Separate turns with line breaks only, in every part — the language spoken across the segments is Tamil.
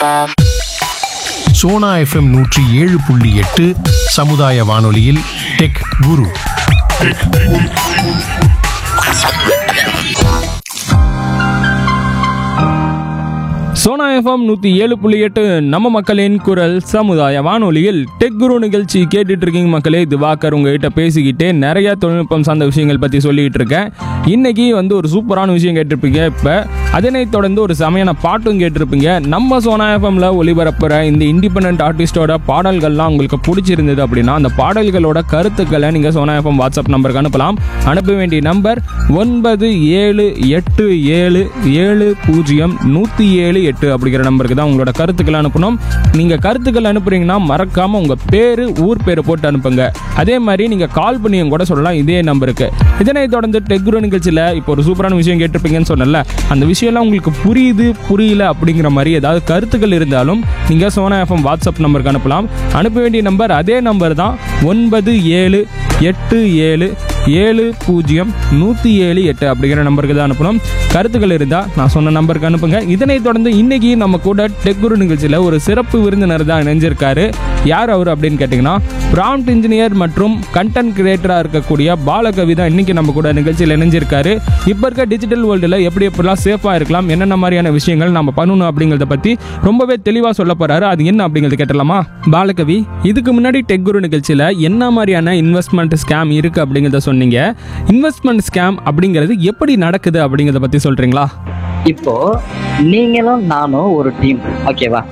சோனா எஃப்எம் நூற்றி ஏழு புள்ளி எட்டு சமுதாய வானொலியில் டெக் குரு
சோனா எஃப்எம் நூற்றி ஏழு புள்ளி எட்டு நம்ம மக்களின் குரல் சமுதாய வானொலியில் டெக் குரு நிகழ்ச்சி கேட்டுட்டு இருக்கீங்க மக்களே திவாகர் உங்ககிட்ட பேசிக்கிட்டே நிறைய தொழில்நுட்பம் சார்ந்த விஷயங்கள் பற்றி சொல்லிக்கிட்டு இருக்கேன் இன்னைக்கு வந்து ஒரு சூப்பரான விஷயம் கேட்டிருப்பீங்க இப்போ அதனைத் தொடர்ந்து ஒரு சமையான பாட்டும் கேட்டிருப்பீங்க நம்ம சோனா எஃப்எம்ல ஒளிபரப்புற இந்த இண்டிபெண்ட் ஆர்டிஸ்டோட பாடல்கள்லாம் உங்களுக்கு பிடிச்சிருந்தது அப்படின்னா அந்த பாடல்களோட கருத்துக்களை நீங்கள் சோனா எஃப்எம் வாட்ஸ்அப் நம்பருக்கு அனுப்பலாம் அனுப்ப வேண்டிய நம்பர் ஒன்பது ஏழு எட்டு ஏழு ஏழு பூஜ்ஜியம் நூற்றி ஏழு எட்டு அப்படிங்கிற நம்பருக்கு தான் உங்களோட கருத்துக்களை அனுப்பணும் நீங்கள் கருத்துக்கள் அனுப்புறீங்கன்னா மறக்காமல் உங்கள் பேர் ஊர் பேர் போட்டு அனுப்புங்க அதே மாதிரி நீங்கள் கால் பண்ணியும் கூட சொல்லலாம் இதே நம்பருக்கு இதனைத் தொடர்ந்து டெக்ரு நிகழ்ச்சியில் இப்போ ஒரு சூப்பரான விஷயம் கேட்டிருப்பீங்கன்னு சொன்னல அந்த விஷயம்லாம் உங்களுக்கு புரியுது புரியல அப்படிங்கிற மாதிரி ஏதாவது கருத்துக்கள் இருந்தாலும் நீங்கள் சோனா எஃப்எம் வாட்ஸ்அப் நம்பருக்கு அனுப்பலாம் அனுப்ப வேண்டிய நம்பர் அதே நம்பர் தான் ஒன்பது ஏழு எட்டு ஏழு ஏழு பூஜ்ஜியம் நூற்றி ஏழு எட்டு அப்படிங்கிற நம்பருக்கு தான் அனுப்பணும் கருத்துக்கள் இருந்தால் நான் சொன்ன நம்பருக்கு அனுப்புங்க இதனைத் தொடர்ந்து இன்னைக்கு நம்ம கூட டெக்குரு நிகழ்ச்சியில் ஒரு சிறப்பு விருந்தினர் தான் இணைஞ்சிருக்காரு யார் அவர் அப்படின்னு கேட்டிங்கன்னா ப்ராம்ப்ட் இன்ஜினியர் மற்றும் கண்டென்ட் கிரியேட்டராக இருக்கக்கூடிய பாலகவி தான் இன்னைக்கு நம்ம கூட நிகழ்ச்சியில் இணைஞ்சிருக்காரு இப்போ இருக்க டிஜிட்டல் வேர்ல்டில் எப்படி எப்படிலாம் சேஃபாக இருக்கலாம் என்னென்ன மாதிரியான விஷயங்கள் நம்ம பண்ணணும் அப்படிங்கிறத பற்றி ரொம்பவே தெளிவாக சொல்ல போகிறாரு அது என்ன அப்படிங்கிறது கேட்டலாமா பாலகவி இதுக்கு முன்னாடி டெக் குரு நிகழ்ச்சியில் என்ன மாதிரியான இன்வெஸ்ட்மெண்ட் ஸ்கேம் இருக்குது அப்படிங்கிறத சொன்னீங்க இன்வெஸ்ட்மெண்ட் ஸ்கேம் அப்படிங்கிறது எப்படி நடக்குது அப்படிங்கிறத பற்றி சொல்கிறீங்களா
இப்போ நீங்களும் நானும் ஒரு டீம் ஓகேவா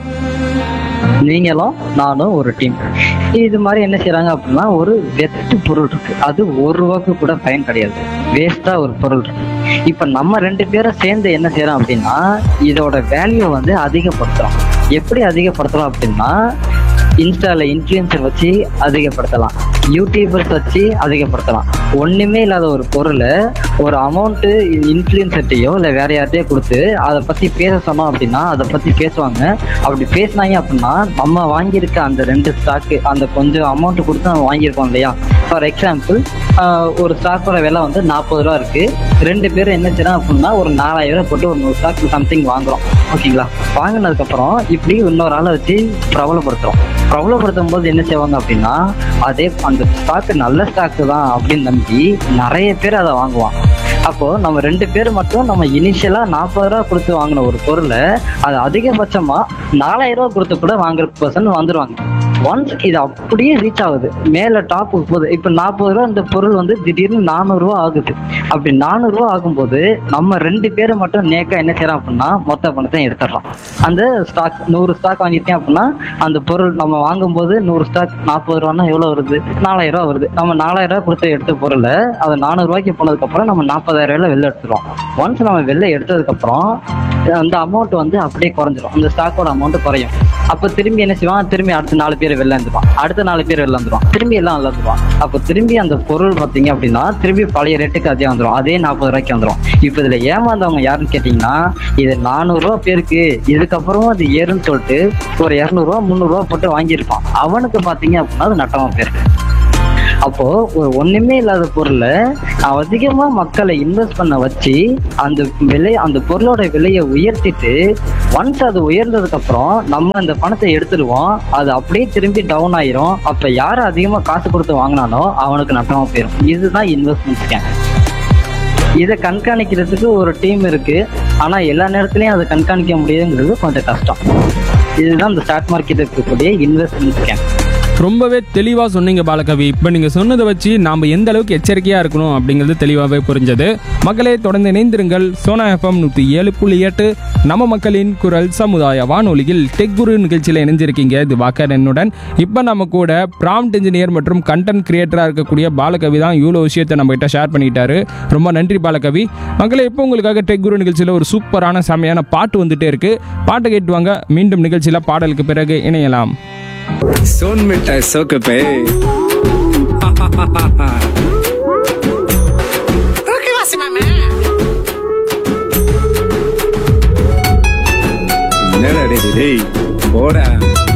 நீங்களும் நானும் ஒரு டீம் இது மாதிரி என்ன செய்றாங்க அப்படின்னா ஒரு வெத்து பொருள் இருக்கு அது ஒரு ரூபாய்க்கு கூட பயன் கிடையாது வேஸ்டா ஒரு பொருள் இருக்கு இப்ப நம்ம ரெண்டு பேரும் சேர்ந்து என்ன செய்யறோம் அப்படின்னா இதோட வேல்யூ வந்து அதிகப்படுத்துறோம் எப்படி அதிகப்படுத்தலாம் அப்படின்னா இன்ஸ்டால இன்ஃப்ளூயன்சர் வச்சு அதிகப்படுத்தலாம் யூடியூபர்ஸ் வச்சு அதிகப்படுத்தலாம் ஒண்ணுமே இல்லாத ஒரு பொருளை ஒரு அமௌண்ட்டு இன்ஃப்ளூயன்சர்ட்டையோ இல்லை வேற யார்ட்டையோ கொடுத்து அதை பத்தி பேச சொன்னோம் அப்படின்னா அதை பத்தி பேசுவாங்க அப்படி பேசினாங்க அப்படின்னா நம்ம வாங்கியிருக்க அந்த ரெண்டு ஸ்டாக்கு அந்த கொஞ்சம் அமௌண்ட் கொடுத்து நம்ம வாங்கியிருக்கோம் இல்லையா ஃபார் எக்ஸாம்பிள் ஒரு ஸ்டாக்கோட விலை வந்து நாற்பது ரூபா இருக்கு ரெண்டு பேரும் என்ன செய்யறோம் அப்படின்னா ஒரு நாலாயிரம் ரூபாய் போட்டு ஒரு நூறு ஸ்டாக் சம்திங் வாங்குறோம் ஓகேங்களா வாங்கினதுக்கு அப்புறம் இப்படி இன்னொரு ஆளை வச்சு பிரபலப்படுத்துறோம் பிரபலப்படுத்தும் போது என்ன செய்வாங்க அப்படின்னா அதே அந்த ஸ்டாக் நல்ல ஸ்டாக் தான் அப்படின்னு நம்பி நிறைய பேர் அதை வாங்குவான் அப்போ நம்ம ரெண்டு பேர் மட்டும் நம்ம இனிஷியலா நாற்பது ரூபா கொடுத்து வாங்கின ஒரு பொருளை அது அதிகபட்சமா நாலாயிரம் ரூபா கொடுத்து கூட வாங்குற பர்சன் வந்துருவாங்க ஒன்ஸ் இது அப்படியே ரீச் ஆகுது மேல டாப் போகுது இப்போ நாற்பது ரூபா இந்த பொருள் வந்து திடீர்னு நானூறு ரூபா ஆகுது அப்படி நானூறு ரூபா ஆகும்போது நம்ம ரெண்டு பேரும் மட்டும் நேக்கா என்ன செய்யறோம் அப்படின்னா மொத்த பணத்தை எடுத்துடுறோம் அந்த ஸ்டாக் நூறு ஸ்டாக் வாங்கிட்டேன் அப்படின்னா அந்த பொருள் நம்ம வாங்கும்போது நூறு ஸ்டாக் நாற்பது ரூபான்னா எவ்வளவு வருது நாலாயிரம் ரூபா வருது நம்ம நாலாயிரம் ரூபாய் கொடுத்து எடுத்த பொருளை அது நானூறு ரூபாய்க்கு போனதுக்கு அப்புறம் நம்ம நாற்பதாயிரம் ரூபாயில வெளில எடுத்துருவோம் ஒன்ஸ் நம்ம வெளில எடுத்ததுக்கு அப்புறம் அந்த அமௌண்ட் வந்து அப்படியே குறைஞ்சிரும் அந்த ஸ்டாக்கோட அமௌண்ட் குறையும் அப்ப திரும்பி என்ன செய்வான் திரும்பி அடுத்த நாலு பேர் வெளில வந்துருவான் அடுத்த நாலு பேர் வெளில வந்துருவான் திரும்பி எல்லாம் வெளில வந்துருவான் அப்ப திரும்பி அந்த பொருள் பாத்தீங்க அப்படின்னா திரும்பி பழைய ரேட்டுக்கு அதே வந்துரும் அதே நாற்பது ரூபாய்க்கு வந்துரும் இப்ப இதுல ஏமாந்தவங்க யாருன்னு கேட்டீங்கன்னா இது நானூறு ரூபா பேருக்கு இதுக்கப்புறமும் அது ஏறுன்னு சொல்லிட்டு ஒரு இரநூறுவா முந்நூறுரூவா போட்டு வாங்கியிருப்பான் அவனுக்கு பாத்தீங்க அப்படின்னா அது நட்டமா பேருக்கு அப்போ ஒரு ஒண்ணுமே இல்லாத பொருளை அதிகமா மக்களை இன்வெஸ்ட் பண்ண வச்சு அந்த விலை அந்த பொருளோட விலையை உயர்த்திட்டு ஒன்ஸ் அது உயர்ந்ததுக்கு அப்புறம் நம்ம அந்த பணத்தை எடுத்துடுவோம் அது அப்படியே திரும்பி டவுன் ஆயிரும் அப்ப யார் அதிகமா காசு கொடுத்து வாங்கினானோ அவனுக்கு நட்டமா போயிடும் இதுதான் இன்வெஸ்ட்மெண்ட் ஸ்கேம் இதை கண்காணிக்கிறதுக்கு ஒரு டீம் இருக்கு ஆனா எல்லா நேரத்துலயும் அதை கண்காணிக்க முடியுங்கிறது கொஞ்சம் கஷ்டம் இதுதான் இந்த ஸ்டாக் மார்க்கெட் இருக்கக்கூடிய இன்வெஸ்ட்மெண்ட் ஸ்கேம்
ரொம்பவே தெளிவாக சொன்னீங்க பாலகவி இப்போ நீங்கள் சொன்னதை வச்சு நாம் எந்த அளவுக்கு எச்சரிக்கையாக இருக்கணும் அப்படிங்கிறது தெளிவாகவே புரிஞ்சது மக்களே தொடர்ந்து இணைந்திருங்கள் சோனா எஃப்எம் நூற்றி ஏழு புள்ளி எட்டு நம்ம மக்களின் குரல் சமுதாய வானொலியில் டெக் குரு நிகழ்ச்சியில் இணைஞ்சிருக்கீங்க இது வாக்கர் என்னுடன் இப்போ நம்ம கூட ப்ராம்ப்ட் இன்ஜினியர் மற்றும் கண்டென்ட் கிரியேட்டராக இருக்கக்கூடிய பாலகவி தான் இவ்வளோ விஷயத்தை நம்ம கிட்ட ஷேர் பண்ணிட்டாரு ரொம்ப நன்றி பாலகவி மக்களே இப்போ உங்களுக்காக டெக் குரு நிகழ்ச்சியில் ஒரு சூப்பரான செமையான பாட்டு வந்துட்டே இருக்கு பாட்டை கேட்டு வாங்க மீண்டும் நிகழ்ச்சியில் பாடலுக்கு பிறகு இணையலாம்
सोन मिठाई सोक पे என்னடா டேய், டேய் போடா